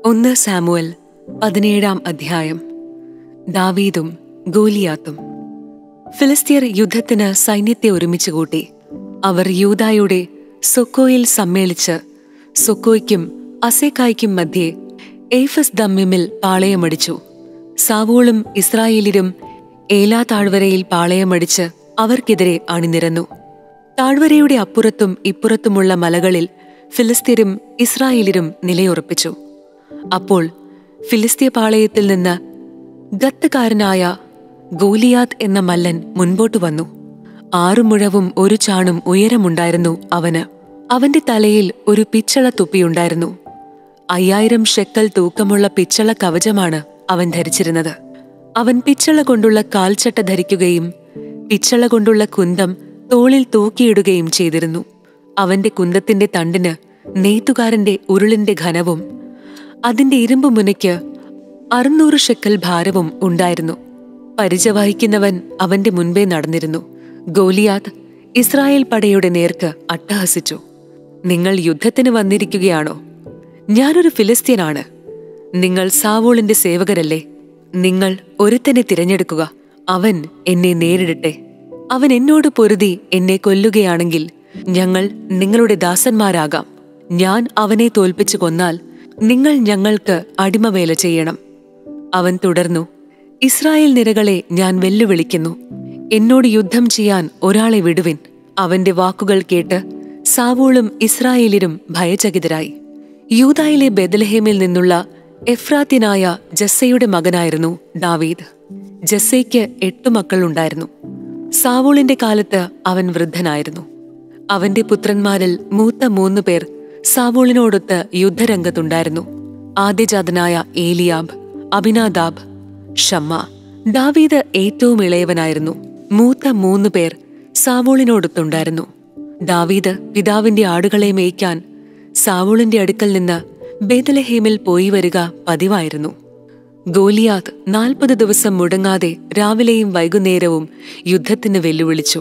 ഒന്ന് സാമുവൽ പതിനേഴാം അധ്യായം ദാവീദും ഗോലിയാത്തും ഫിലിസ്തീർ യുദ്ധത്തിന് സൈന്യത്തെ ഒരുമിച്ച് കൂട്ടി അവർ യൂദായുടെ സൊക്കോയിൽ സമ്മേളിച്ച് സൊക്കോയ്ക്കും അസേക്കായ്ക്കും മധ്യേ ഏഫസ് ദമ്മിമിൽ പാളയമടിച്ചു സാവോളും ഇസ്രായേലിലും ഏലാ താഴ്വരയിൽ പാളയമടിച്ച് അവർക്കെതിരെ അണിനിരന്നു താഴ്വരയുടെ അപ്പുറത്തും ഇപ്പുറത്തുമുള്ള മലകളിൽ ഫിലിസ്തീരും ഇസ്രായേലിലും നിലയുറപ്പിച്ചു അപ്പോൾ ഫിലിസ്തീയ പാളയത്തിൽ നിന്ന് ഗത്തുകാരനായ ഗോലിയാത്ത് എന്ന മല്ലൻ മുൻപോട്ട് വന്നു ആറു മുഴവും ഒരു ചാണും ഉയരമുണ്ടായിരുന്നു അവന് അവന്റെ തലയിൽ ഒരു പിച്ചള തുപ്പിയുണ്ടായിരുന്നു അയ്യായിരം ഷെക്കൽ തൂക്കമുള്ള പിച്ചള കവചമാണ് അവൻ ധരിച്ചിരുന്നത് അവൻ പിച്ചള കൊണ്ടുള്ള കാൽച്ചട്ട ധരിക്കുകയും പിച്ചള കൊണ്ടുള്ള കുന്തം തോളിൽ തൂക്കിയിടുകയും ചെയ്തിരുന്നു അവന്റെ കുന്തത്തിന്റെ തണ്ടിന് നെയ്ത്തുകാരന്റെ ഉരുളിന്റെ ഘനവും അതിന്റെ ഇരുമ്പ് മുനയ്ക്ക് അറുന്നൂറ് ഷെക്കൽ ഭാരവും ഉണ്ടായിരുന്നു പരിച വഹിക്കുന്നവൻ അവന്റെ മുൻപേ നടന്നിരുന്നു ഗോലിയാത്ത് ഇസ്രായേൽ പടയുടെ നേർക്ക് അട്ടഹസിച്ചു നിങ്ങൾ യുദ്ധത്തിന് വന്നിരിക്കുകയാണോ ഞാനൊരു ഫിലിസ്തീനാണ് നിങ്ങൾ സാവോളിന്റെ സേവകരല്ലേ നിങ്ങൾ ഒരുത്തനെ തിരഞ്ഞെടുക്കുക അവൻ എന്നെ നേരിടട്ടെ അവൻ എന്നോട് പൊരുതി എന്നെ കൊല്ലുകയാണെങ്കിൽ ഞങ്ങൾ നിങ്ങളുടെ ദാസന്മാരാകാം ഞാൻ അവനെ തോൽപ്പിച്ചു കൊന്നാൽ നിങ്ങൾ ഞങ്ങൾക്ക് അടിമവേല ചെയ്യണം അവൻ തുടർന്നു ഇസ്രായേൽ നിരകളെ ഞാൻ വെല്ലുവിളിക്കുന്നു എന്നോട് യുദ്ധം ചെയ്യാൻ ഒരാളെ വിടുവിൻ അവന്റെ വാക്കുകൾ കേട്ട് സാവോളും ഇസ്രായേലിലും ഭയചകിതരായി യൂതായിലെ ബെദലഹേമിൽ നിന്നുള്ള എഫ്രാത്യനായ ജസ്സയുടെ മകനായിരുന്നു ദാവീദ് ജസ്സയ്ക്ക് എട്ടു മക്കളുണ്ടായിരുന്നു സാവോളിന്റെ കാലത്ത് അവൻ വൃദ്ധനായിരുന്നു അവന്റെ പുത്രന്മാരിൽ മൂത്ത മൂന്ന് പേർ സാവോളിനോടൊത്ത് യുദ്ധരംഗത്തുണ്ടായിരുന്നു ആദ്യജാതനായ ഏലിയാബ് അഭിനാദാബ് ഷമ്മ ദാവീദ് ഏറ്റവും ഇളയവനായിരുന്നു മൂത്ത മൂന്ന് പേർ സാവോളിനോടൊത്തുണ്ടായിരുന്നു ദാവീദ് പിതാവിന്റെ ആടുകളെ മേയ്ക്കാൻ സാവോളിന്റെ അടുക്കൽ നിന്ന് ബേദലഹേമിൽ പോയി വരിക പതിവായിരുന്നു ഗോലിയാത്ത് നാൽപ്പത് ദിവസം മുടങ്ങാതെ രാവിലെയും വൈകുന്നേരവും യുദ്ധത്തിന് വെല്ലുവിളിച്ചു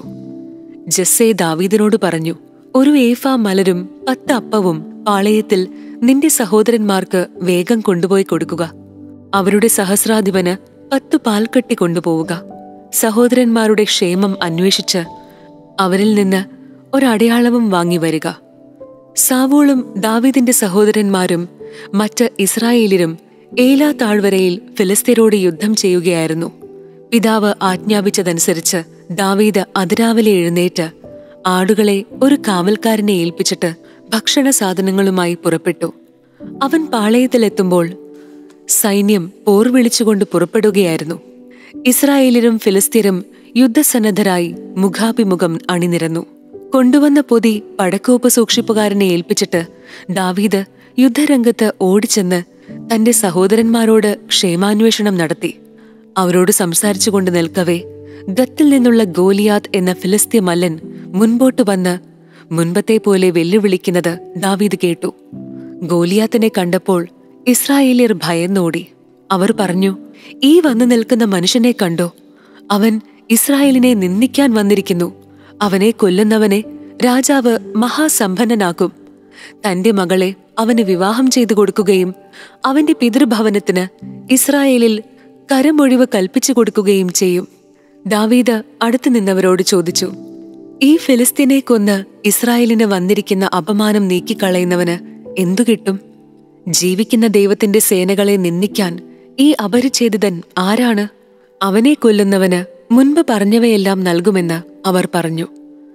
ജസ്സെ ദാവീദിനോട് പറഞ്ഞു ഒരു ഏഫ മലരും പത്ത് അപ്പവും പാളയത്തിൽ നിന്റെ സഹോദരന്മാർക്ക് വേഗം കൊണ്ടുപോയി കൊടുക്കുക അവരുടെ സഹസ്രാധിപന് പത്തു പാൽക്കട്ടി കൊണ്ടുപോവുക സഹോദരന്മാരുടെ ക്ഷേമം അന്വേഷിച്ച് അവരിൽ നിന്ന് ഒരടയാളവും വാങ്ങി വരിക സാവോളും ദാവീദിന്റെ സഹോദരന്മാരും മറ്റ് ഇസ്രായേലിലും ഏലാ താഴ്വരയിൽ ഫിലിസ്തീനോട് യുദ്ധം ചെയ്യുകയായിരുന്നു പിതാവ് ആജ്ഞാപിച്ചതനുസരിച്ച് ദാവീദ് അതിരാവിലെ എഴുന്നേറ്റ് ആടുകളെ ഒരു കാവൽക്കാരനെ ഏൽപ്പിച്ചിട്ട് ഭക്ഷണ സാധനങ്ങളുമായി പുറപ്പെട്ടു അവൻ പാളയത്തിലെത്തുമ്പോൾ സൈന്യം പോർ വിളിച്ചുകൊണ്ട് പുറപ്പെടുകയായിരുന്നു ഇസ്രായേലിലും ഫിലിസ്തീനും യുദ്ധസന്നദ്ധരായി മുഖാഭിമുഖം അണിനിരന്നു കൊണ്ടുവന്ന പൊതി പടക്കോപ്പ് സൂക്ഷിപ്പുകാരനെ ഏൽപ്പിച്ചിട്ട് ദാവീദ് യുദ്ധരംഗത്ത് ഓടിച്ചെന്ന് തന്റെ സഹോദരന്മാരോട് ക്ഷേമാന്വേഷണം നടത്തി അവരോട് സംസാരിച്ചുകൊണ്ട് നിൽക്കവേ ഗത്തിൽ നിന്നുള്ള ഗോലിയാത്ത് എന്ന ഫിലിസ്തീയ മല്ലൻ മുൻപോട്ട് വന്ന് മുൻപത്തെ പോലെ വെല്ലുവിളിക്കുന്നത് ദാവീദ് കേട്ടു ഗോലിയാത്തിനെ കണ്ടപ്പോൾ ഇസ്രായേലിയർ ഭയന്നോടി അവർ പറഞ്ഞു ഈ വന്നു നിൽക്കുന്ന മനുഷ്യനെ കണ്ടോ അവൻ ഇസ്രായേലിനെ നിന്ദിക്കാൻ വന്നിരിക്കുന്നു അവനെ കൊല്ലുന്നവനെ രാജാവ് മഹാസമ്പന്നനാക്കും തന്റെ മകളെ അവന് വിവാഹം ചെയ്തു കൊടുക്കുകയും അവന്റെ പിതൃഭവനത്തിന് ഇസ്രായേലിൽ കരമൊഴിവ് കൽപ്പിച്ചു കൊടുക്കുകയും ചെയ്യും ദാവീദ് അടുത്തു നിന്നവരോട് ചോദിച്ചു ഈ ഫിലിസ്തീനെ കൊന്ന് ഇസ്രായേലിന് വന്നിരിക്കുന്ന അപമാനം നീക്കിക്കളയുന്നവന് എന്തു കിട്ടും ജീവിക്കുന്ന ദൈവത്തിന്റെ സേനകളെ നിന്ദിക്കാൻ ഈ അപരിച്ഛേദിതൻ ആരാണ് അവനെ കൊല്ലുന്നവന് മുൻപ് പറഞ്ഞവയെല്ലാം നൽകുമെന്ന് അവർ പറഞ്ഞു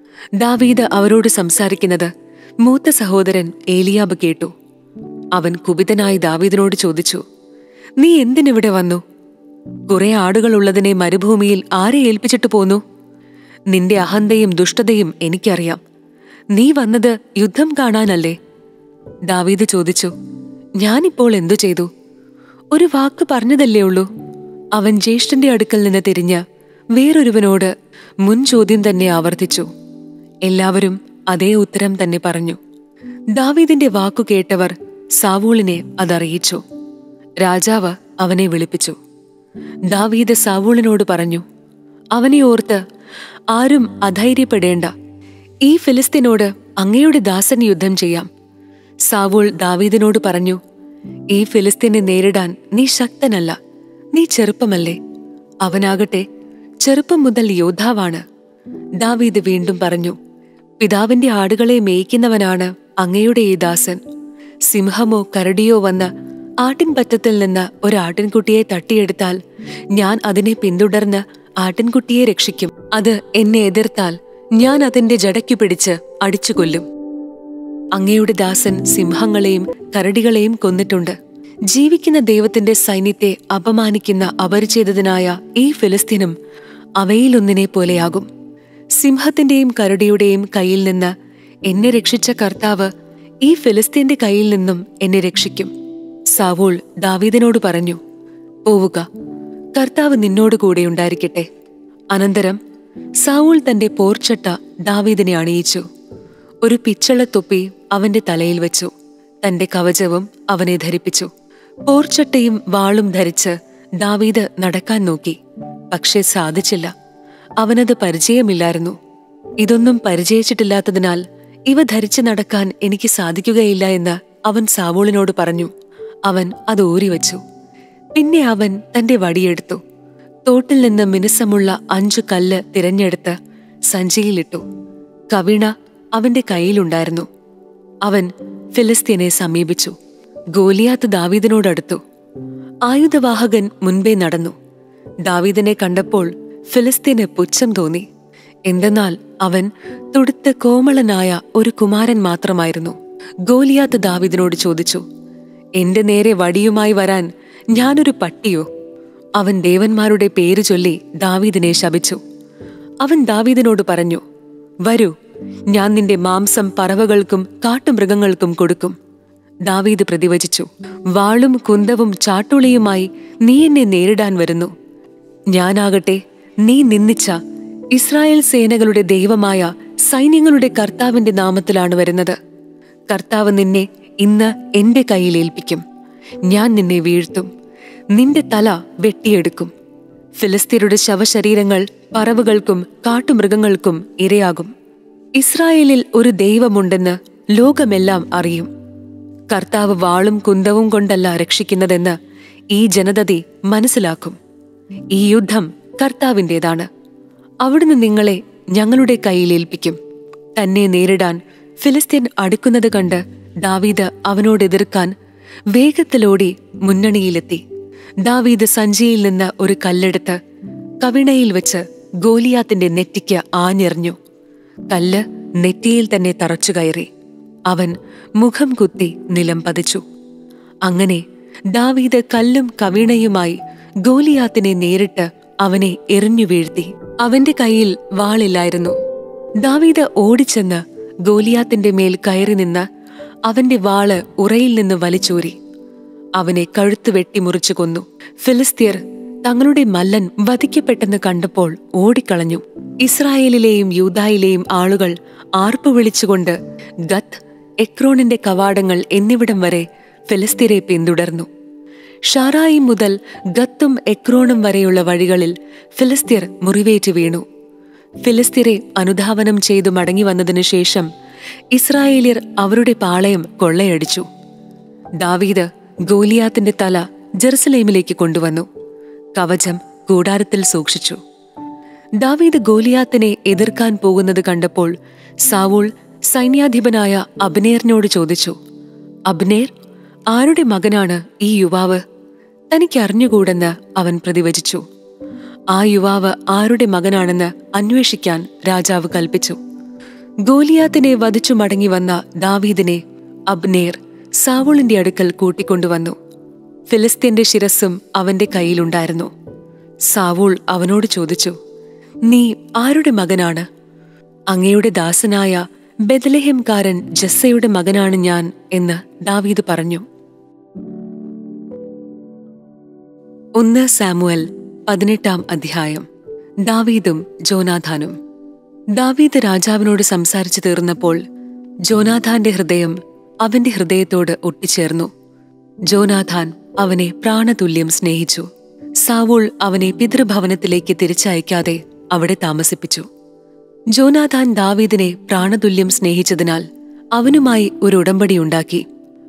ദാവീദ് അവരോട് സംസാരിക്കുന്നത് മൂത്ത സഹോദരൻ ഏലിയാബ് കേട്ടു അവൻ കുപിതനായി ദാവീദിനോട് ചോദിച്ചു നീ എന്തിനിവിടെ വന്നു കുറെ ആടുകളുള്ളതിനെ മരുഭൂമിയിൽ ആരെ ഏൽപ്പിച്ചിട്ട് പോന്നു നിന്റെ അഹന്തയും ദുഷ്ടതയും എനിക്കറിയാം നീ വന്നത് യുദ്ധം കാണാനല്ലേ ദാവീദ് ചോദിച്ചു ഞാനിപ്പോൾ എന്തു ചെയ്തു ഒരു വാക്ക് പറഞ്ഞതല്ലേ ഉള്ളൂ അവൻ ജ്യേഷ്ഠന്റെ അടുക്കൽ നിന്ന് തിരിഞ്ഞ് വേറൊരുവനോട് മുൻ ചോദ്യം തന്നെ ആവർത്തിച്ചു എല്ലാവരും അതേ ഉത്തരം തന്നെ പറഞ്ഞു ദാവീദിന്റെ വാക്കു കേട്ടവർ സാവൂളിനെ അതറിയിച്ചു രാജാവ് അവനെ വിളിപ്പിച്ചു ദാവീദ് സാവൂളിനോട് പറഞ്ഞു അവനെ ഓർത്ത് ആരും അധൈര്യപ്പെടേണ്ട ഈ ഫിലിസ്തീനോട് അങ്ങയുടെ ദാസൻ യുദ്ധം ചെയ്യാം സാവൂൾ ദാവീദിനോട് പറഞ്ഞു ഈ ഫിലിസ്തീനെ നേരിടാൻ നീ ശക്തനല്ല നീ ചെറുപ്പമല്ലേ അവനാകട്ടെ ചെറുപ്പം മുതൽ യോദ്ധാവാണ് ദാവീദ് വീണ്ടും പറഞ്ഞു പിതാവിന്റെ ആടുകളെ മേയ്ക്കുന്നവനാണ് അങ്ങയുടെ ഈ ദാസൻ സിംഹമോ കരടിയോ വന്ന് ആട്ടിൻപറ്റത്തിൽ നിന്ന് ഒരു ആട്ടിൻകുട്ടിയെ തട്ടിയെടുത്താൽ ഞാൻ അതിനെ പിന്തുടർന്ന് ആട്ടിൻകുട്ടിയെ രക്ഷിക്കും അത് എന്നെ എതിർത്താൽ ഞാൻ അതിന്റെ ജടയ്ക്കു പിടിച്ച് അടിച്ചു കൊല്ലും അങ്ങയുടെ ദാസൻ സിംഹങ്ങളെയും കരടികളെയും കൊന്നിട്ടുണ്ട് ജീവിക്കുന്ന ദൈവത്തിന്റെ സൈന്യത്തെ അപമാനിക്കുന്ന അപരിചിതനായ ഈ ഫിലിസ്തീനും അവയിലൊന്നിനെ പോലെയാകും സിംഹത്തിന്റെയും കരടിയുടെയും കയ്യിൽ നിന്ന് എന്നെ രക്ഷിച്ച കർത്താവ് ഈ ഫിലിസ്തീന്റെ കയ്യിൽ നിന്നും എന്നെ രക്ഷിക്കും സാവൂൾ ദാവീദിനോട് പറഞ്ഞു പോവുക കർത്താവ് നിന്നോട് കൂടെ ഉണ്ടായിരിക്കട്ടെ അനന്തരം സാവൂൾ തന്റെ പോർച്ചട്ട ദാവീദിനെ അണിയിച്ചു ഒരു പിച്ചള തൊപ്പി അവന്റെ തലയിൽ വെച്ചു തന്റെ കവചവും അവനെ ധരിപ്പിച്ചു പോർച്ചട്ടയും വാളും ധരിച്ച് ദാവീദ് നടക്കാൻ നോക്കി പക്ഷേ സാധിച്ചില്ല അവനത് പരിചയമില്ലായിരുന്നു ഇതൊന്നും പരിചയിച്ചിട്ടില്ലാത്തതിനാൽ ഇവ ധരിച്ചു നടക്കാൻ എനിക്ക് സാധിക്കുകയില്ല എന്ന് അവൻ സാവൂളിനോട് പറഞ്ഞു അവൻ അത് ഊരിവച്ചു പിന്നെ അവൻ തന്റെ വടിയെടുത്തു തോട്ടിൽ നിന്ന് മിനുസമുള്ള അഞ്ചു കല്ല് തിരഞ്ഞെടുത്ത് സഞ്ചിയിലിട്ടു കവിണ അവന്റെ കയ്യിലുണ്ടായിരുന്നു അവൻ ഫിലിസ്തീനെ സമീപിച്ചു ഗോലിയാത്ത് ദാവീദിനോടടുത്തു ആയുധവാഹകൻ മുൻപേ നടന്നു ദാവീദിനെ കണ്ടപ്പോൾ ഫിലിസ്തീന് പുച്ഛം തോന്നി എന്തെന്നാൽ അവൻ തുടുത്ത് കോമളനായ ഒരു കുമാരൻ മാത്രമായിരുന്നു ഗോലിയാത്ത് ദാവീദിനോട് ചോദിച്ചു എന്റെ നേരെ വടിയുമായി വരാൻ ഞാനൊരു പട്ടിയോ അവൻ ദേവന്മാരുടെ പേര് ചൊല്ലി ദാവീദിനെ ശപിച്ചു അവൻ ദാവീദിനോട് പറഞ്ഞു വരൂ ഞാൻ നിന്റെ മാംസം പറവകൾക്കും കാട്ടുമൃഗങ്ങൾക്കും കൊടുക്കും ദാവീദ് പ്രതിവചിച്ചു വാളും കുന്തവും ചാട്ടുളിയുമായി നീ എന്നെ നേരിടാൻ വരുന്നു ഞാനാകട്ടെ നീ നിന്ദിച്ച ഇസ്രായേൽ സേനകളുടെ ദൈവമായ സൈന്യങ്ങളുടെ കർത്താവിന്റെ നാമത്തിലാണ് വരുന്നത് കർത്താവ് നിന്നെ ഇന്ന് എന്റെ കയ്യിൽ ഏൽപ്പിക്കും ഞാൻ നിന്നെ വീഴ്ത്തും നിന്റെ തല വെട്ടിയെടുക്കും ഫിലിസ്തീനയുടെ ശവശരീരങ്ങൾ പറവുകൾക്കും കാട്ടുമൃഗങ്ങൾക്കും ഇരയാകും ഇസ്രായേലിൽ ഒരു ദൈവമുണ്ടെന്ന് ലോകമെല്ലാം അറിയും കർത്താവ് വാളും കുന്തവും കൊണ്ടല്ല രക്ഷിക്കുന്നതെന്ന് ഈ ജനതതി മനസ്സിലാക്കും ഈ യുദ്ധം കർത്താവിൻ്റെതാണ് അവിടുന്ന് നിങ്ങളെ ഞങ്ങളുടെ കയ്യിൽ ഏൽപ്പിക്കും തന്നെ നേരിടാൻ ഫിലിസ്തീൻ അടുക്കുന്നത് കണ്ട് ദാവീദ് അവനോട് എതിർക്കാൻ വേഗത്തിലോടി മുന്നണിയിലെത്തി ദാവീദ് സഞ്ചിയിൽ നിന്ന് ഒരു കല്ലെടുത്ത് കവിണയിൽ വെച്ച് ഗോലിയാത്തിന്റെ നെറ്റിക്ക് ആഞ്ഞെറിഞ്ഞു കല്ല് നെറ്റിയിൽ തന്നെ തറച്ചു കയറി അവൻ മുഖം കുത്തി നിലം പതിച്ചു അങ്ങനെ ദാവീദ് കല്ലും കവിണയുമായി ഗോലിയാത്തിനെ നേരിട്ട് അവനെ എറിഞ്ഞു വീഴ്ത്തി അവന്റെ കയ്യിൽ വാളില്ലായിരുന്നു ദാവീദ് ഓടിച്ചെന്ന് ഗോലിയാത്തിന്റെ മേൽ കയറി നിന്ന് അവന്റെ വാള് ഉറയിൽ നിന്ന് വലിച്ചൂരി അവനെ കഴുത്ത് വെട്ടി മുറിച്ചു കൊന്നു ഫിലിസ്തീർ തങ്ങളുടെ മല്ലൻ വധിക്കപ്പെട്ടെന്ന് കണ്ടപ്പോൾ ഓടിക്കളഞ്ഞു ഇസ്രായേലിലെയും യൂതായിലെയും ആളുകൾ ആർപ്പു വിളിച്ചുകൊണ്ട് ഗത്ത് എക്രോണിന്റെ കവാടങ്ങൾ എന്നിവിടം വരെ ഫിലിസ്തീരെ പിന്തുടർന്നു ഷാറായി മുതൽ ഗത്തും എക്രോണും വരെയുള്ള വഴികളിൽ ഫിലിസ്തീർ മുറിവേറ്റ് വീണു ഫിലിസ്തീരെ അനുധാവനം ചെയ്തു മടങ്ങി വന്നതിനു ശേഷം ഇസ്രായേലിയർ അവരുടെ പാളയം കൊള്ളയടിച്ചു ദാവീദ് ഗോലിയാത്തിന്റെ തല ജെറുസലേമിലേക്ക് കൊണ്ടുവന്നു കവചം കൂടാരത്തിൽ സൂക്ഷിച്ചു ദാവീദ് ഗോലിയാത്തിനെ എതിർക്കാൻ പോകുന്നത് കണ്ടപ്പോൾ സാവൂൾ സൈന്യാധിപനായ അബ്നേറിനോട് ചോദിച്ചു അബ്നേർ ആരുടെ മകനാണ് ഈ യുവാവ് തനിക്ക് അറിഞ്ഞുകൂടെന്ന് അവൻ പ്രതിവചിച്ചു ആ യുവാവ് ആരുടെ മകനാണെന്ന് അന്വേഷിക്കാൻ രാജാവ് കൽപ്പിച്ചു ഗോലിയാത്തിനെ വധിച്ചു മടങ്ങി വന്ന ദാവീദിനെ അബ്നേർ സാവൂളിന്റെ അടുക്കൽ കൂട്ടിക്കൊണ്ടുവന്നു ഫിലിസ്തീന്റെ ശിരസ്സും അവന്റെ കയ്യിലുണ്ടായിരുന്നു സാവൂൾ അവനോട് ചോദിച്ചു നീ ആരുടെ മകനാണ് അങ്ങയുടെ ദാസനായ ബെദലഹെംകാരൻ ജസ്സയുടെ മകനാണ് ഞാൻ എന്ന് ദാവീദ് പറഞ്ഞു ഒന്ന് സാമുവൽ പതിനെട്ടാം അധ്യായം ദാവീദും ജോനാഥാനും ദാവീദ് രാജാവിനോട് സംസാരിച്ചു തീർന്നപ്പോൾ ജോനാഥാന്റെ ഹൃദയം അവന്റെ ഹൃദയത്തോട് ഒട്ടിച്ചേർന്നു ജോനാഥാൻ അവനെ പ്രാണതുല്യം സ്നേഹിച്ചു സാവൂൾ അവനെ പിതൃഭവനത്തിലേക്ക് തിരിച്ചയക്കാതെ അവിടെ താമസിപ്പിച്ചു ജോനാഥാൻ ദാവീദിനെ പ്രാണതുല്യം സ്നേഹിച്ചതിനാൽ അവനുമായി ഒരു ഉടമ്പടിയുണ്ടാക്കി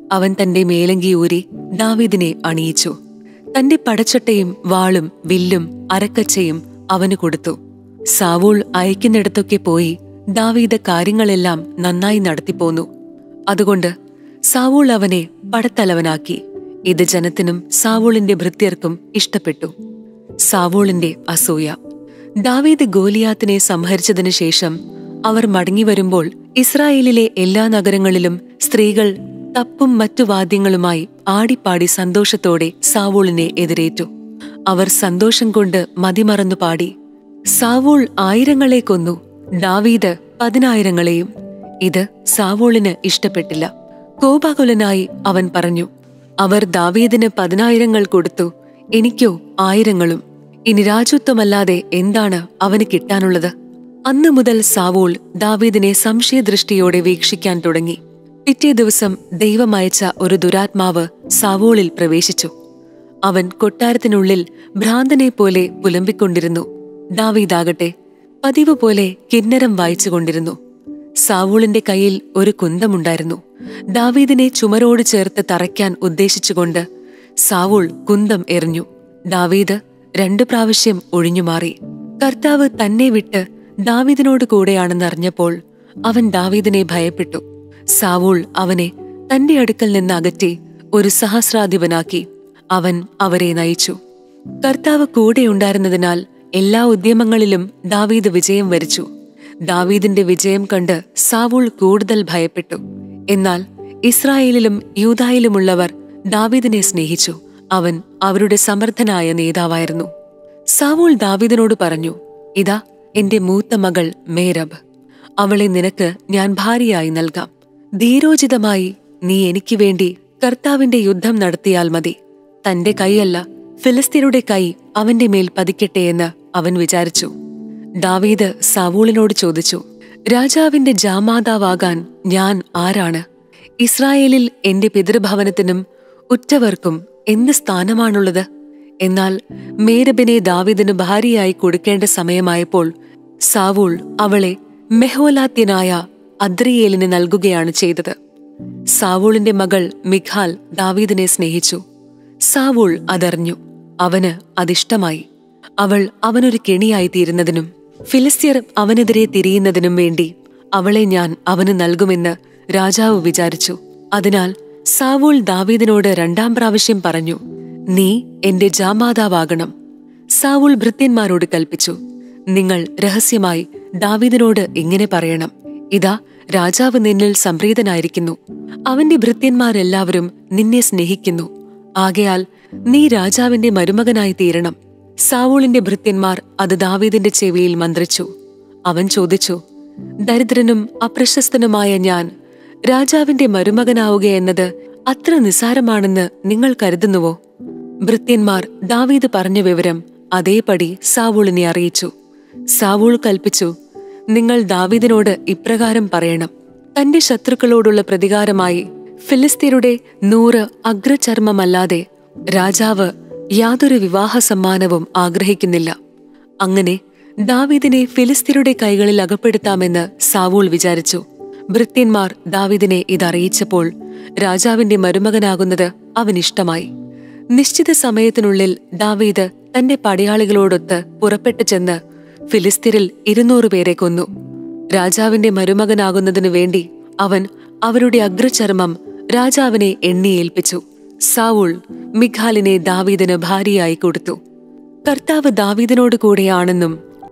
അവൻ തന്റെ മേലങ്കി ഊരി ദാവീദിനെ അണിയിച്ചു തന്റെ പടച്ചട്ടയും വാളും വില്ലും അരക്കച്ചയും അവന് കൊടുത്തു സാവൂൾ അയക്കുന്നിടത്തൊക്കെ പോയി ദാവീദ് കാര്യങ്ങളെല്ലാം നന്നായി നടത്തിപ്പോന്നു അതുകൊണ്ട് സാവൂൾ അവനെ പടത്തലവനാക്കി ഇത് ജനത്തിനും സാവൂളിന്റെ ഭൃത്യർക്കും ഇഷ്ടപ്പെട്ടു സാവൂളിന്റെ അസൂയ ദാവീദ് ഗോലിയാത്തിനെ സംഹരിച്ചതിനു ശേഷം അവർ മടങ്ങി വരുമ്പോൾ ഇസ്രായേലിലെ എല്ലാ നഗരങ്ങളിലും സ്ത്രീകൾ തപ്പും മറ്റു വാദ്യങ്ങളുമായി ആടിപ്പാടി സന്തോഷത്തോടെ സാവൂളിനെ എതിരേറ്റു അവർ സന്തോഷം കൊണ്ട് മതിമറന്നു പാടി സാവൂൾ ആയിരങ്ങളെ കൊന്നു ദാവീദ് പതിനായിരങ്ങളെയും ഇത് സാവൂളിന് ഇഷ്ടപ്പെട്ടില്ല കോപാകുലനായി അവൻ പറഞ്ഞു അവർ ദാവീദിന് പതിനായിരങ്ങൾ കൊടുത്തു എനിക്കോ ആയിരങ്ങളും ഇനി രാജത്വമല്ലാതെ എന്താണ് അവന് കിട്ടാനുള്ളത് അന്നു മുതൽ സാവൂൾ ദാവീദിനെ സംശയദൃഷ്ടിയോടെ വീക്ഷിക്കാൻ തുടങ്ങി പിറ്റേ ദിവസം ദൈവമയച്ച ഒരു ദുരാത്മാവ് സാവൂളിൽ പ്രവേശിച്ചു അവൻ കൊട്ടാരത്തിനുള്ളിൽ ഭ്രാന്തനെ പോലെ പുലമ്പിക്കൊണ്ടിരുന്നു ദാവീദാകട്ടെ പതിവ് പോലെ കിന്നരം വായിച്ചുകൊണ്ടിരുന്നു സാവൂളിന്റെ കയ്യിൽ ഒരു കുന്തമുണ്ടായിരുന്നു ദാവീദിനെ ചുമരോട് ചേർത്ത് തറയ്ക്കാൻ ഉദ്ദേശിച്ചുകൊണ്ട് സാവൂൾ കുന്തം എറിഞ്ഞു ദാവീദ് രണ്ടു പ്രാവശ്യം ഒഴിഞ്ഞുമാറി കർത്താവ് തന്നെ വിട്ട് ദാവീദിനോട് കൂടെയാണെന്നറിഞ്ഞപ്പോൾ അവൻ ദാവീദിനെ ഭയപ്പെട്ടു സാവൂൾ അവനെ തന്റെ അടുക്കൽ നിന്ന് അകറ്റി ഒരു സഹസ്രാധിപനാക്കി അവൻ അവരെ നയിച്ചു കർത്താവ് കൂടെയുണ്ടായിരുന്നതിനാൽ എല്ലാ ഉദ്യമങ്ങളിലും ദാവീദ് വിജയം വരിച്ചു ദാവീദിന്റെ വിജയം കണ്ട് സാവൂൾ കൂടുതൽ ഭയപ്പെട്ടു എന്നാൽ ഇസ്രായേലിലും യൂതായിലുമുള്ളവർ ദാവീദിനെ സ്നേഹിച്ചു അവൻ അവരുടെ സമർത്ഥനായ നേതാവായിരുന്നു സാവൂൾ ദാവീദിനോട് പറഞ്ഞു ഇതാ എന്റെ മൂത്ത മകൾ മേരബ് അവളെ നിനക്ക് ഞാൻ ഭാര്യയായി നൽകാം ധീരോചിതമായി നീ എനിക്ക് വേണ്ടി കർത്താവിന്റെ യുദ്ധം നടത്തിയാൽ മതി തന്റെ കൈയല്ല ഫിലിസ്തീനയുടെ കൈ അവന്റെ മേൽ പതിക്കട്ടെ എന്ന് അവൻ വിചാരിച്ചു ദാവീദ് സാവൂളിനോട് ചോദിച്ചു രാജാവിന്റെ ജാമാതാവാകാൻ ഞാൻ ആരാണ് ഇസ്രായേലിൽ എന്റെ പിതൃഭവനത്തിനും ഉറ്റവർക്കും എന്ത് സ്ഥാനമാണുള്ളത് എന്നാൽ മേരബിനെ ദാവീദിന് ഭാര്യയായി കൊടുക്കേണ്ട സമയമായപ്പോൾ സാവൂൾ അവളെ മെഹോലാത്യനായ അദ്രിയേലിന് നൽകുകയാണ് ചെയ്തത് സാവൂളിന്റെ മകൾ മിഖാൽ ദാവീദിനെ സ്നേഹിച്ചു സാവൂൾ അതറിഞ്ഞു അവന് അതിഷ്ടമായി അവൾ അവനൊരു കെണിയായി തീരുന്നതിനും ഫിലിസ്തീർ അവനെതിരെ തിരിയുന്നതിനും വേണ്ടി അവളെ ഞാൻ അവന് നൽകുമെന്ന് രാജാവ് വിചാരിച്ചു അതിനാൽ സാവൂൾ ദാവീദിനോട് രണ്ടാം പ്രാവശ്യം പറഞ്ഞു നീ എന്റെ ജാമാതാവാകണം സാവൂൾ ഭൃത്യന്മാരോട് കൽപ്പിച്ചു നിങ്ങൾ രഹസ്യമായി ദാവീദിനോട് ഇങ്ങനെ പറയണം ഇതാ രാജാവ് നിന്നിൽ സംപ്രീതനായിരിക്കുന്നു അവന്റെ ഭൃത്യന്മാരെല്ലാവരും നിന്നെ സ്നേഹിക്കുന്നു ആകയാൽ നീ രാജാവിന്റെ മരുമകനായി തീരണം സാവൂളിന്റെ ഭൃത്യന്മാർ അത് ദാവീദിന്റെ ചെവിയിൽ മന്ത്രിച്ചു അവൻ ചോദിച്ചു ദരിദ്രനും അപ്രശസ്തനുമായ ഞാൻ രാജാവിന്റെ മരുമകനാവുകയെന്നത് അത്ര നിസാരമാണെന്ന് നിങ്ങൾ കരുതുന്നുവോ ഭൃത്യന്മാർ ദാവീദ് പറഞ്ഞ വിവരം അതേപടി സാവൂളിനെ അറിയിച്ചു സാവൂൾ കൽപ്പിച്ചു നിങ്ങൾ ദാവീദിനോട് ഇപ്രകാരം പറയണം തന്റെ ശത്രുക്കളോടുള്ള പ്രതികാരമായി ഫിലിസ്തീനയുടെ നൂറ് അഗ്രചർമ്മമല്ലാതെ രാജാവ് യാതൊരു വിവാഹ സമ്മാനവും ആഗ്രഹിക്കുന്നില്ല അങ്ങനെ ദാവീദിനെ ഫിലിസ്തീനയുടെ കൈകളിൽ അകപ്പെടുത്താമെന്ന് സാവൂൾ വിചാരിച്ചു ഭൃത്യന്മാർ ദാവീദിനെ ഇതറിയിച്ചപ്പോൾ രാജാവിന്റെ മരുമകനാകുന്നത് അവനിഷ്ടമായി നിശ്ചിത സമയത്തിനുള്ളിൽ ദാവീദ് തന്റെ പടയാളികളോടൊത്ത് പുറപ്പെട്ടു ചെന്ന് ഫിലിസ്തീനിൽ ഇരുന്നൂറ് പേരെ കൊന്നു രാജാവിന്റെ മരുമകനാകുന്നതിനു വേണ്ടി അവൻ അവരുടെ അഗ്രചർമ്മം രാജാവിനെ എണ്ണിയേൽപ്പിച്ചു സാവൂൾ മിഖാലിനെ ദാവീദിന് ഭാര്യയായി കൊടുത്തു കർത്താവ് ദാവീദിനോട് കൂടെയാണെന്നും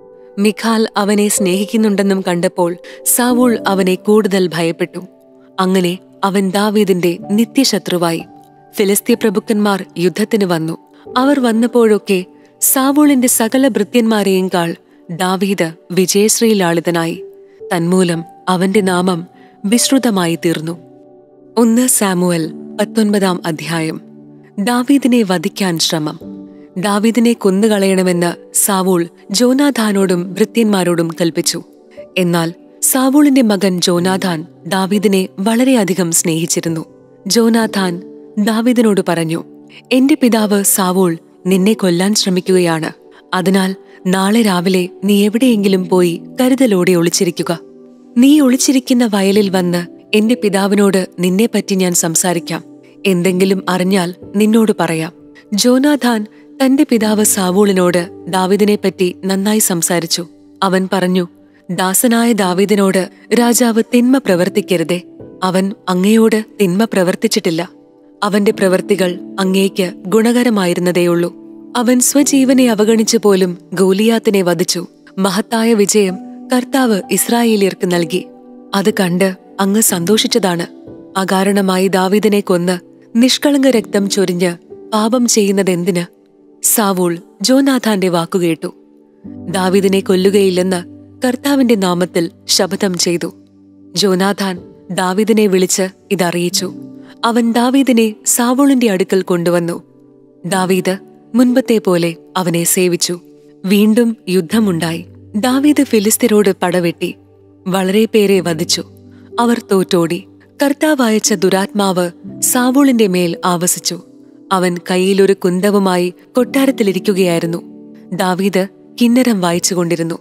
മിഖാൽ അവനെ സ്നേഹിക്കുന്നുണ്ടെന്നും കണ്ടപ്പോൾ സാവൂൾ അവനെ കൂടുതൽ ഭയപ്പെട്ടു അങ്ങനെ അവൻ ദാവീദിന്റെ നിത്യശത്രുവായി ഫിലിസ്തീയ പ്രഭുക്കന്മാർ യുദ്ധത്തിന് വന്നു അവർ വന്നപ്പോഴൊക്കെ സാവൂളിന്റെ സകല ഭൃത്യന്മാരെയും കാൾ ദാവീദ് വിജയശ്രീലാളിതനായി തന്മൂലം അവന്റെ നാമം വിശ്രുതമായി തീർന്നു ഒന്ന് സാമുവൽ പത്തൊൻപതാം അധ്യായം ദാവീദിനെ വധിക്കാൻ ശ്രമം ദാവീദിനെ കൊന്നുകളയണമെന്ന് സാവൂൾ ജോനാഥാനോടും ഭൃത്യന്മാരോടും കൽപ്പിച്ചു എന്നാൽ സാവൂളിന്റെ മകൻ ജോനാഥാൻ ദാവീദിനെ വളരെയധികം സ്നേഹിച്ചിരുന്നു ജോനാഥാൻ ദാവീദിനോട് പറഞ്ഞു എന്റെ പിതാവ് സാവൂൾ നിന്നെ കൊല്ലാൻ ശ്രമിക്കുകയാണ് അതിനാൽ നാളെ രാവിലെ നീ എവിടെയെങ്കിലും പോയി കരുതലോടെ ഒളിച്ചിരിക്കുക നീ ഒളിച്ചിരിക്കുന്ന വയലിൽ വന്ന് എന്റെ പിതാവിനോട് നിന്നെപ്പറ്റി ഞാൻ സംസാരിക്കാം എന്തെങ്കിലും അറിഞ്ഞാൽ നിന്നോട് പറയാം ജോനാഥാൻ തന്റെ പിതാവ് സാവൂളിനോട് ദാവിദിനെപ്പറ്റി നന്നായി സംസാരിച്ചു അവൻ പറഞ്ഞു ദാസനായ ദാവീദിനോട് രാജാവ് തിന്മ പ്രവർത്തിക്കരുതേ അവൻ അങ്ങയോട് തിന്മ പ്രവർത്തിച്ചിട്ടില്ല അവന്റെ പ്രവൃത്തികൾ അങ്ങേക്ക് ഗുണകരമായിരുന്നതേയുള്ളൂ അവൻ സ്വജീവനെ അവഗണിച്ചു പോലും ഗോലിയാത്തിനെ വധിച്ചു മഹത്തായ വിജയം കർത്താവ് ഇസ്രായേലിയർക്ക് നൽകി അത് കണ്ട് അങ്ങ് സന്തോഷിച്ചതാണ് അകാരണമായി ദാവീദിനെ കൊന്ന് നിഷ്കളങ്ക രക്തം ചൊരിഞ്ഞ് പാപം ചെയ്യുന്നതെന്തിന് സാവൂൾ ജോനാഥാന്റെ വാക്കുകേട്ടു ദാവീദിനെ കൊല്ലുകയില്ലെന്ന് കർത്താവിന്റെ നാമത്തിൽ ശപഥം ചെയ്തു ജോനാഥാൻ ദാവീദിനെ വിളിച്ച് ഇതറിയിച്ചു അവൻ ദാവീദിനെ സാവൂളിന്റെ അടുക്കൽ കൊണ്ടുവന്നു ദാവീദ് മുൻപത്തെ പോലെ അവനെ സേവിച്ചു വീണ്ടും യുദ്ധമുണ്ടായി ദാവീദ് ഫിലിസ്തീനോട് പടവെട്ടി വളരെ പേരെ വധിച്ചു അവർ തോറ്റോടി കർത്താവ് അയച്ച ദുരാത്മാവ് സാവൂളിന്റെ മേൽ ആവസിച്ചു അവൻ കയ്യിലൊരു കുന്തവുമായി കൊട്ടാരത്തിലിരിക്കുകയായിരുന്നു ദാവീദ് കിന്നരം വായിച്ചുകൊണ്ടിരുന്നു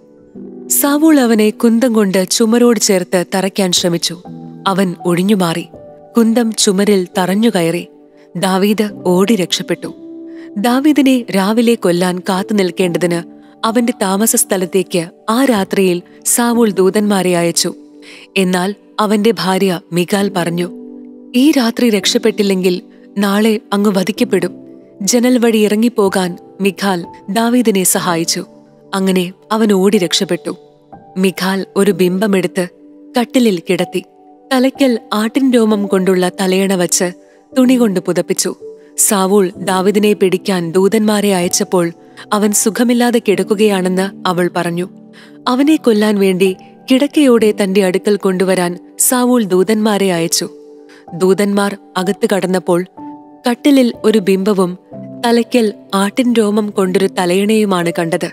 സാവൂൾ അവനെ കുന്തം കൊണ്ട് ചുമരോട് ചേർത്ത് തറയ്ക്കാൻ ശ്രമിച്ചു അവൻ ഒഴിഞ്ഞുമാറി കുന്തം ചുമരിൽ തറഞ്ഞുകയറി ദാവീദ് ഓടി രക്ഷപ്പെട്ടു ദാവീദിനെ രാവിലെ കൊല്ലാൻ കാത്തു നിൽക്കേണ്ടതിന് അവന്റെ താമസ സ്ഥലത്തേക്ക് ആ രാത്രിയിൽ സാവൂൾ ദൂതന്മാരെ അയച്ചു എന്നാൽ അവന്റെ ഭാര്യ മികാൽ പറഞ്ഞു ഈ രാത്രി രക്ഷപ്പെട്ടില്ലെങ്കിൽ നാളെ അങ്ങ് വധിക്കപ്പെടും ജനൽ വഴി ഇറങ്ങിപ്പോകാൻ മിഖാൽ ദാവീദിനെ സഹായിച്ചു അങ്ങനെ അവൻ ഓടി രക്ഷപ്പെട്ടു മിഖാൽ ഒരു ബിംബമെടുത്ത് കട്ടിലിൽ കിടത്തി തലയ്ക്കൽ ആട്ടിൻ രോമം കൊണ്ടുള്ള തലയണ വച്ച് തുണി കൊണ്ട് പുതപ്പിച്ചു സാവൂൾ ദാവിദിനെ പിടിക്കാൻ ദൂതന്മാരെ അയച്ചപ്പോൾ അവൻ സുഖമില്ലാതെ കിടക്കുകയാണെന്ന് അവൾ പറഞ്ഞു അവനെ കൊല്ലാൻ വേണ്ടി കിടക്കയോടെ തന്റെ അടുക്കൽ കൊണ്ടുവരാൻ സാവൂൾ ദൂതന്മാരെ അയച്ചു ദൂതന്മാർ അകത്ത് കടന്നപ്പോൾ കട്ടിലിൽ ഒരു ബിംബവും തലയ്ക്കൽ ആട്ടിൻ രോമം കൊണ്ടൊരു തലയണയുമാണ് കണ്ടത്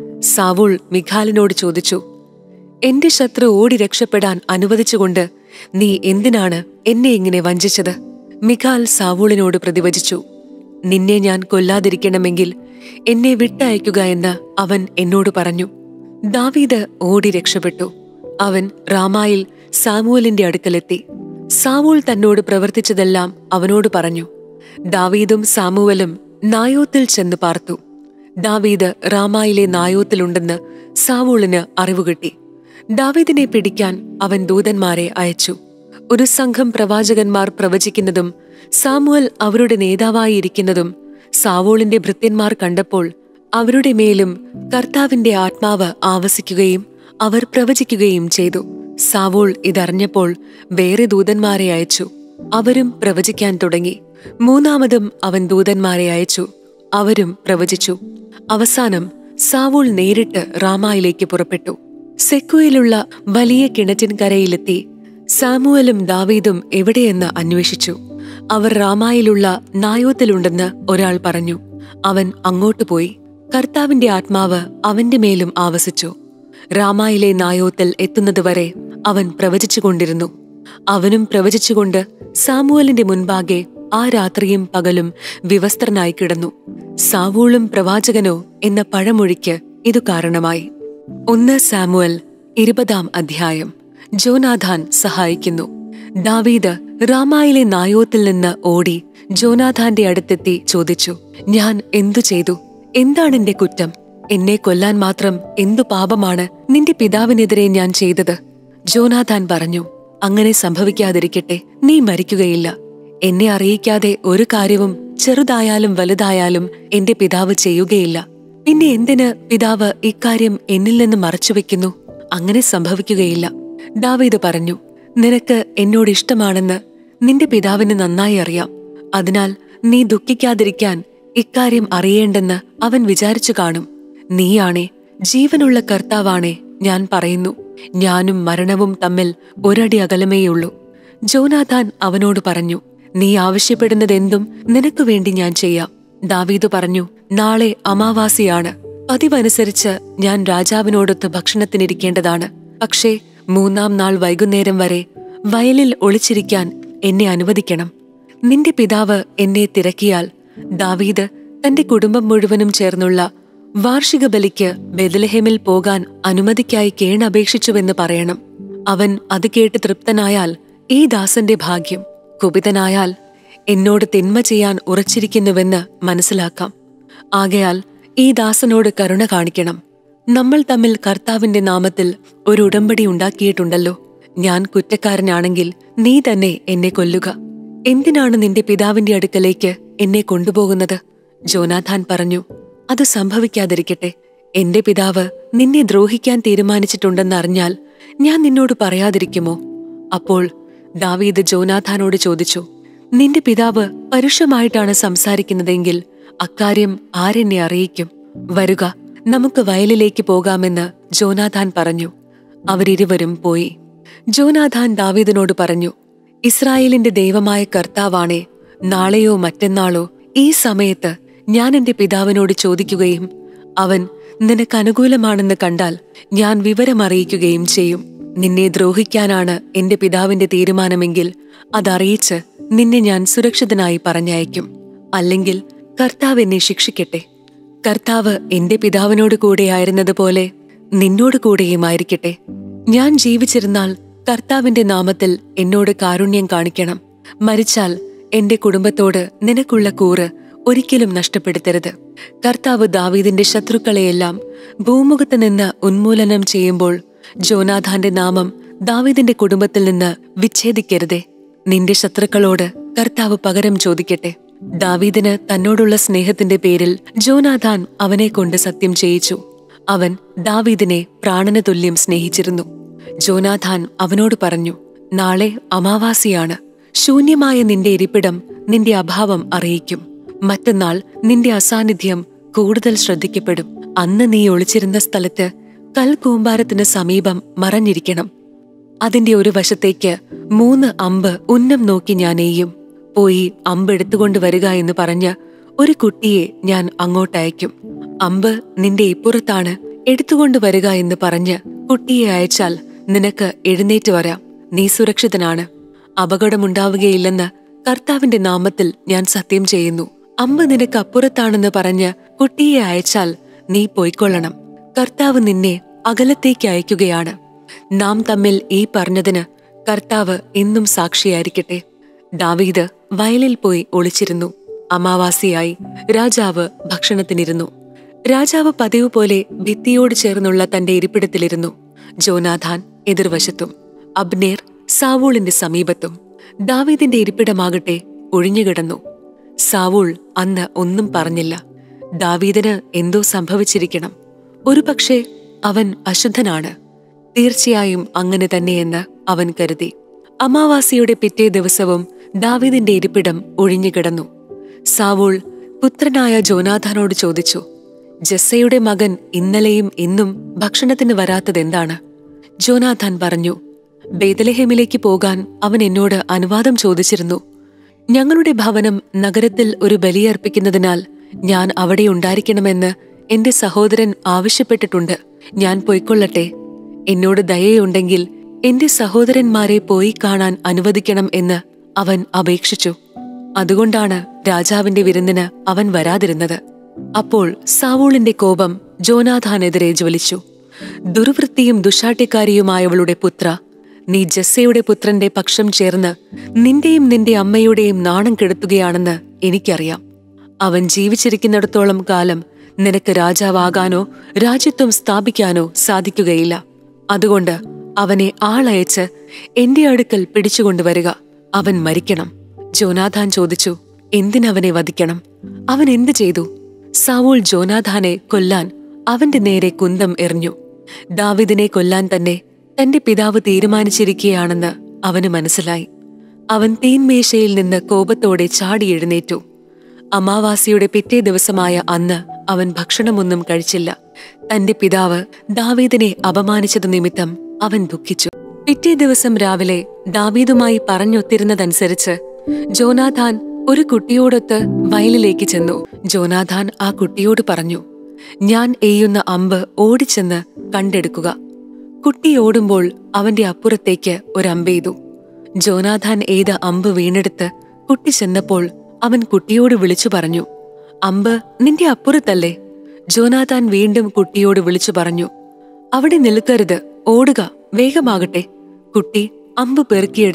സാവൂൾ മിഖാലിനോട് ചോദിച്ചു എന്റെ ശത്രു ഓടി രക്ഷപ്പെടാൻ അനുവദിച്ചുകൊണ്ട് നീ എന്തിനാണ് എന്നെ ഇങ്ങനെ വഞ്ചിച്ചത് മിഖാൽ സാവൂളിനോട് പ്രതിവചിച്ചു നിന്നെ ഞാൻ കൊല്ലാതിരിക്കണമെങ്കിൽ എന്നെ വിട്ടയക്കുക എന്ന് അവൻ എന്നോട് പറഞ്ഞു ദാവീദ് ഓടി രക്ഷപ്പെട്ടു അവൻ റാമായിൽ സാമുവലിന്റെ അടുക്കലെത്തി സാവൂൾ തന്നോട് പ്രവർത്തിച്ചതെല്ലാം അവനോട് പറഞ്ഞു ദാവീദും സാമുവലും നായോത്തിൽ ചെന്ന് പാർത്തു ദാവീദ് റാമായിലെ നായോത്തിലുണ്ടെന്ന് സാവൂളിന് അറിവ് കിട്ടി ദാവീദിനെ പിടിക്കാൻ അവൻ ദൂതന്മാരെ അയച്ചു ഒരു സംഘം പ്രവാചകന്മാർ പ്രവചിക്കുന്നതും സാമുവൽ അവരുടെ നേതാവായി ഇരിക്കുന്നതും സാവോളിന്റെ ഭൃത്യന്മാർ കണ്ടപ്പോൾ അവരുടെ മേലും കർത്താവിന്റെ ആത്മാവ് ആവസിക്കുകയും അവർ പ്രവചിക്കുകയും ചെയ്തു സാവോൾ ഇതറിഞ്ഞപ്പോൾ വേറെ ദൂതന്മാരെ അയച്ചു അവരും പ്രവചിക്കാൻ തുടങ്ങി മൂന്നാമതും അവൻ ദൂതന്മാരെ അയച്ചു അവരും പ്രവചിച്ചു അവസാനം സാവൂൾ നേരിട്ട് റാമായിലേക്ക് പുറപ്പെട്ടു സെക്കുയിലുള്ള വലിയ കിണറ്റിൻകരയിലെത്തി സാമുവലും ദാവീദും എവിടെയെന്ന് അന്വേഷിച്ചു അവർ റാമായിലുള്ള നായോത്തിലുണ്ടെന്ന് ഒരാൾ പറഞ്ഞു അവൻ അങ്ങോട്ട് പോയി കർത്താവിന്റെ ആത്മാവ് അവന്റെ മേലും ആവസിച്ചു റാമായിലെ നായോത്തിൽ എത്തുന്നതുവരെ അവൻ പ്രവചിച്ചുകൊണ്ടിരുന്നു അവനും പ്രവചിച്ചുകൊണ്ട് സാമുവലിന്റെ മുൻപാകെ ആ രാത്രിയും പകലും വിവസ്ത്രനായി കിടന്നു സാവൂളും പ്രവാചകനോ എന്ന പഴമൊഴിക്ക് ഇതു കാരണമായി ഒന്ന് സാമുവൽ ഇരുപതാം അധ്യായം ജോനാഥാൻ സഹായിക്കുന്നു ദാവീദ് റാമായിലെ നായോത്തിൽ നിന്ന് ഓടി ജോനാഥാന്റെ അടുത്തെത്തി ചോദിച്ചു ഞാൻ എന്തു ചെയ്തു എന്താണ് എന്റെ കുറ്റം എന്നെ കൊല്ലാൻ മാത്രം എന്തു പാപമാണ് നിന്റെ പിതാവിനെതിരെ ഞാൻ ചെയ്തത് ജോനാഥാൻ പറഞ്ഞു അങ്ങനെ സംഭവിക്കാതിരിക്കട്ടെ നീ മരിക്കുകയില്ല എന്നെ അറിയിക്കാതെ ഒരു കാര്യവും ചെറുതായാലും വലുതായാലും എന്റെ പിതാവ് ചെയ്യുകയില്ല പിന്നെ എന്തിന് പിതാവ് ഇക്കാര്യം എന്നിൽ നിന്ന് മറച്ചുവെക്കുന്നു അങ്ങനെ സംഭവിക്കുകയില്ല ദാവീദ് പറഞ്ഞു നിനക്ക് എന്നോട് ഇഷ്ടമാണെന്ന് നിന്റെ പിതാവിന് നന്നായി അറിയാം അതിനാൽ നീ ദുഃഖിക്കാതിരിക്കാൻ ഇക്കാര്യം അറിയേണ്ടെന്ന് അവൻ വിചാരിച്ചു കാണും നീയാണേ ജീവനുള്ള കർത്താവാണേ ഞാൻ പറയുന്നു ഞാനും മരണവും തമ്മിൽ ഒരടി അകലമേയുള്ളൂ ജോനാഥാൻ അവനോട് പറഞ്ഞു നീ ആവശ്യപ്പെടുന്നതെന്തും നിനക്കു വേണ്ടി ഞാൻ ചെയ്യാം ദാവീദ് പറഞ്ഞു നാളെ അമാവാസിയാണ് പതിവനുസരിച്ച് ഞാൻ രാജാവിനോടൊത്ത് ഭക്ഷണത്തിനിരിക്കേണ്ടതാണ് പക്ഷേ മൂന്നാം നാൾ വൈകുന്നേരം വരെ വയലിൽ ഒളിച്ചിരിക്കാൻ എന്നെ അനുവദിക്കണം നിന്റെ പിതാവ് എന്നെ തിരക്കിയാൽ ദാവീദ് തന്റെ കുടുംബം മുഴുവനും ചേർന്നുള്ള വാർഷിക ബലിക്ക് ബെദലഹേമിൽ പോകാൻ അനുമതിക്കായി കേണപേക്ഷിച്ചുവെന്ന് പറയണം അവൻ അത് കേട്ട് തൃപ്തനായാൽ ഈ ദാസന്റെ ഭാഗ്യം കുപിതനായാൽ എന്നോട് തിന്മ ചെയ്യാൻ ഉറച്ചിരിക്കുന്നുവെന്ന് മനസ്സിലാക്കാം ആകയാൽ ഈ ദാസനോട് കരുണ കാണിക്കണം നമ്മൾ തമ്മിൽ കർത്താവിന്റെ നാമത്തിൽ ഒരു ഉടമ്പടി ഉണ്ടാക്കിയിട്ടുണ്ടല്ലോ ഞാൻ കുറ്റക്കാരനാണെങ്കിൽ നീ തന്നെ എന്നെ കൊല്ലുക എന്തിനാണ് നിന്റെ പിതാവിന്റെ അടുക്കലേക്ക് എന്നെ കൊണ്ടുപോകുന്നത് ജോനാഥാൻ പറഞ്ഞു അത് സംഭവിക്കാതിരിക്കട്ടെ എന്റെ പിതാവ് നിന്നെ ദ്രോഹിക്കാൻ തീരുമാനിച്ചിട്ടുണ്ടെന്നറിഞ്ഞാൽ ഞാൻ നിന്നോട് പറയാതിരിക്കുമോ അപ്പോൾ ദാവീദ് ജോനാഥാനോട് ചോദിച്ചു നിന്റെ പിതാവ് പരുഷമായിട്ടാണ് സംസാരിക്കുന്നതെങ്കിൽ അക്കാര്യം ആരെന്നെ അറിയിക്കും വരുക നമുക്ക് വയലിലേക്ക് പോകാമെന്ന് ജോനാഥാൻ പറഞ്ഞു അവരിരുവരും പോയി ജോനാഥാൻ ദാവീദിനോട് പറഞ്ഞു ഇസ്രായേലിന്റെ ദൈവമായ കർത്താവാണേ നാളെയോ മറ്റന്നാളോ ഈ സമയത്ത് ഞാൻ എന്റെ പിതാവിനോട് ചോദിക്കുകയും അവൻ നിനക്ക് അനുകൂലമാണെന്ന് കണ്ടാൽ ഞാൻ വിവരമറിയിക്കുകയും ചെയ്യും നിന്നെ ദ്രോഹിക്കാനാണ് എന്റെ പിതാവിന്റെ തീരുമാനമെങ്കിൽ അതറിയിച്ച് നിന്നെ ഞാൻ സുരക്ഷിതനായി പറഞ്ഞയക്കും അല്ലെങ്കിൽ കർത്താവ് എന്നെ ശിക്ഷിക്കട്ടെ കർത്താവ് എന്റെ പിതാവിനോട് കൂടെയായിരുന്നതുപോലെ നിന്നോട് കൂടെയുമായിരിക്കട്ടെ ഞാൻ ജീവിച്ചിരുന്നാൽ കർത്താവിന്റെ നാമത്തിൽ എന്നോട് കാരുണ്യം കാണിക്കണം മരിച്ചാൽ എന്റെ കുടുംബത്തോട് നിനക്കുള്ള കൂറ് ഒരിക്കലും നഷ്ടപ്പെടുത്തരുത് കർത്താവ് ദാവീദിന്റെ ശത്രുക്കളെയെല്ലാം ഭൂമുഖത്ത് നിന്ന് ഉന്മൂലനം ചെയ്യുമ്പോൾ ജോനാഥാന്റെ നാമം ദാവീദിന്റെ കുടുംബത്തിൽ നിന്ന് വിച്ഛേദിക്കരുതേ നിന്റെ ശത്രുക്കളോട് കർത്താവ് പകരം ചോദിക്കട്ടെ ദാവീദിന് തന്നോടുള്ള സ്നേഹത്തിന്റെ പേരിൽ ജോനാഥാൻ അവനെ കൊണ്ട് സത്യം ചെയ്യിച്ചു അവൻ ദാവീദിനെ പ്രാണന തുല്യം സ്നേഹിച്ചിരുന്നു ജോനാഥാൻ അവനോട് പറഞ്ഞു നാളെ അമാവാസിയാണ് ശൂന്യമായ നിന്റെ ഇരിപ്പിടം നിന്റെ അഭാവം അറിയിക്കും മറ്റന്നാൾ നിന്റെ അസാന്നിധ്യം കൂടുതൽ ശ്രദ്ധിക്കപ്പെടും അന്ന് നീ ഒളിച്ചിരുന്ന സ്ഥലത്ത് കൽക്കൂമ്പാരത്തിന് സമീപം മറഞ്ഞിരിക്കണം അതിന്റെ ഒരു വശത്തേക്ക് മൂന്ന് അമ്പ് ഉന്നം നോക്കി ഞാൻ എയ്യും പോയി അമ്പ് എടുത്തുകൊണ്ട് വരിക എന്ന് പറഞ്ഞ് ഒരു കുട്ടിയെ ഞാൻ അങ്ങോട്ടയക്കും അമ്പ് നിന്റെ ഇപ്പുറത്താണ് എടുത്തുകൊണ്ട് വരിക എന്ന് പറഞ്ഞ് കുട്ടിയെ അയച്ചാൽ നിനക്ക് എഴുന്നേറ്റ് വരാം നീ സുരക്ഷിതനാണ് അപകടമുണ്ടാവുകയില്ലെന്ന് കർത്താവിന്റെ നാമത്തിൽ ഞാൻ സത്യം ചെയ്യുന്നു അമ്പ് നിനക്ക് അപ്പുറത്താണെന്ന് പറഞ്ഞ് കുട്ടിയെ അയച്ചാൽ നീ പൊയ്ക്കൊള്ളണം കർത്താവ് നിന്നെ അകലത്തേക്ക് അയക്കുകയാണ് നാം തമ്മിൽ ഈ പറഞ്ഞതിന് കർത്താവ് എന്നും സാക്ഷിയായിരിക്കട്ടെ ദാവീദ് വയലിൽ പോയി ഒളിച്ചിരുന്നു അമാവാസിയായി രാജാവ് ഭക്ഷണത്തിനിരുന്നു രാജാവ് പതിവ് പോലെ ഭിത്തിയോട് ചേർന്നുള്ള തന്റെ ഇരിപ്പിടത്തിലിരുന്നു ജോനാഥാൻ എതിർവശത്തും അബ്നേർ സാവൂളിന്റെ സമീപത്തും ദാവീദിന്റെ ഇരിപ്പിടമാകട്ടെ ഒഴിഞ്ഞുകിടന്നു സാവൂൾ അന്ന് ഒന്നും പറഞ്ഞില്ല ദാവീദിന് എന്തോ സംഭവിച്ചിരിക്കണം ഒരുപക്ഷെ അവൻ അശുദ്ധനാണ് തീർച്ചയായും അങ്ങനെ തന്നെയെന്ന് അവൻ കരുതി അമാവാസിയുടെ പിറ്റേ ദിവസവും ദാവീദിന്റെ ഇരിപ്പിടം ഒഴിഞ്ഞുകിടന്നു സാവൂൾ പുത്രനായ ജോനാഥാനോട് ചോദിച്ചു ജസ്സയുടെ മകൻ ഇന്നലെയും ഇന്നും ഭക്ഷണത്തിന് വരാത്തതെന്താണ് ജോനാഥാൻ പറഞ്ഞു ബേദലഹേമിലേക്ക് പോകാൻ അവൻ എന്നോട് അനുവാദം ചോദിച്ചിരുന്നു ഞങ്ങളുടെ ഭവനം നഗരത്തിൽ ഒരു ബലിയർപ്പിക്കുന്നതിനാൽ ഞാൻ അവിടെ ഉണ്ടായിരിക്കണമെന്ന് എന്റെ സഹോദരൻ ആവശ്യപ്പെട്ടിട്ടുണ്ട് ഞാൻ പൊയ്ക്കൊള്ളട്ടെ എന്നോട് ദയയുണ്ടെങ്കിൽ എന്റെ സഹോദരന്മാരെ പോയി കാണാൻ അനുവദിക്കണം എന്ന് അവൻ അപേക്ഷിച്ചു അതുകൊണ്ടാണ് രാജാവിന്റെ വിരുന്നിന് അവൻ വരാതിരുന്നത് അപ്പോൾ സാവൂളിന്റെ കോപം ജോനാഥാനെതിരെ ജ്വലിച്ചു ദുർവൃത്തിയും ദുശാട്ടിക്കാരിയുമായവളുടെ പുത്ര നീ ജസ്സയുടെ പുത്രന്റെ പക്ഷം ചേർന്ന് നിന്റെയും നിന്റെ അമ്മയുടെയും നാണം കെടുത്തുകയാണെന്ന് എനിക്കറിയാം അവൻ ജീവിച്ചിരിക്കുന്നിടത്തോളം കാലം നിനക്ക് രാജാവാകാനോ രാജ്യത്വം സ്ഥാപിക്കാനോ സാധിക്കുകയില്ല അതുകൊണ്ട് അവനെ ആളയച്ച് എന്റെ അടുക്കൽ പിടിച്ചുകൊണ്ടുവരിക അവൻ മരിക്കണം ജോനാഥാൻ ചോദിച്ചു എന്തിനവനെ വധിക്കണം അവൻ എന്തു ചെയ്തു സാവൂൾ ജോനാഥാനെ കൊല്ലാൻ അവന്റെ നേരെ കുന്തം എറിഞ്ഞു ദാവിദിനെ കൊല്ലാൻ തന്നെ തന്റെ പിതാവ് തീരുമാനിച്ചിരിക്കുകയാണെന്ന് അവന് മനസ്സിലായി അവൻ തീൻമേശയിൽ നിന്ന് കോപത്തോടെ ചാടി എഴുന്നേറ്റു അമാവാസിയുടെ പിറ്റേ ദിവസമായ അന്ന് അവൻ ഭക്ഷണമൊന്നും കഴിച്ചില്ല തന്റെ പിതാവ് ദാവീദിനെ അപമാനിച്ചതു നിമിത്തം അവൻ ദുഃഖിച്ചു പിറ്റേ ദിവസം രാവിലെ ദാവീദുമായി പറഞ്ഞൊത്തിരുന്നതനുസരിച്ച് ജോനാഥാൻ ഒരു കുട്ടിയോടൊത്ത് വയലിലേക്ക് ചെന്നു ജോനാഥാൻ ആ കുട്ടിയോട് പറഞ്ഞു ഞാൻ എയ്യുന്ന അമ്പ് ഓടിച്ചെന്ന് കണ്ടെടുക്കുക കുട്ടി ഓടുമ്പോൾ അവന്റെ അപ്പുറത്തേക്ക് ഒരമ്പെയ്തു ജോനാഥാൻ എയ്ത അമ്പ് വീണെടുത്ത് കുട്ടി ചെന്നപ്പോൾ അവൻ കുട്ടിയോട് വിളിച്ചു പറഞ്ഞു അമ്പ് നിന്റെ അപ്പുറത്തല്ലേ ജോനാഥാൻ വീണ്ടും കുട്ടിയോട് വിളിച്ചു പറഞ്ഞു അവിടെ നിൽക്കരുത് ഓടുക വേഗമാകട്ടെ കുട്ടി അമ്പ് പെറുക്കിയെടുത്ത്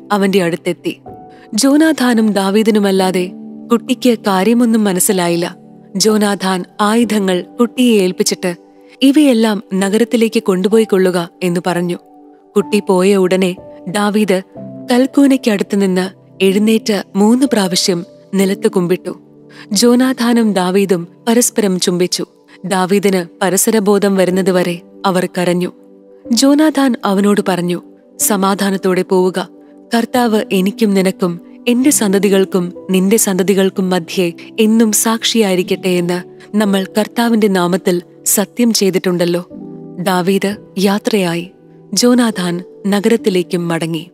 അവന്റെ അടുത്തെത്തി ജോനാഥാനും ദാവീദിനുമല്ലാതെ കുട്ടിക്ക് കാര്യമൊന്നും മനസ്സിലായില്ല ജോനാഥാൻ ആയുധങ്ങൾ കുട്ടിയെ ഏൽപ്പിച്ചിട്ട് ഇവയെല്ലാം നഗരത്തിലേക്ക് കൊണ്ടുപോയി കൊള്ളുക എന്ന് പറഞ്ഞു കുട്ടി പോയ ഉടനെ ദാവീദ് കൽക്കൂനയ്ക്കടുത്ത് നിന്ന് എഴുന്നേറ്റ് മൂന്ന് പ്രാവശ്യം നിലത്ത് കുമ്പിട്ടു ജോനാഥാനും ദാവീദും പരസ്പരം ചുംബിച്ചു ദാവീദിന് പരസ്പരബോധം വരുന്നതുവരെ അവർ കരഞ്ഞു ജോനാഥാൻ അവനോട് പറഞ്ഞു സമാധാനത്തോടെ പോവുക കർത്താവ് എനിക്കും നിനക്കും എന്റെ സന്തതികൾക്കും നിന്റെ സന്തതികൾക്കും മധ്യേ എന്നും സാക്ഷിയായിരിക്കട്ടെ എന്ന് നമ്മൾ കർത്താവിന്റെ നാമത്തിൽ സത്യം ചെയ്തിട്ടുണ്ടല്ലോ ദാവീദ് യാത്രയായി ജോനാഥാൻ നഗരത്തിലേക്കും മടങ്ങി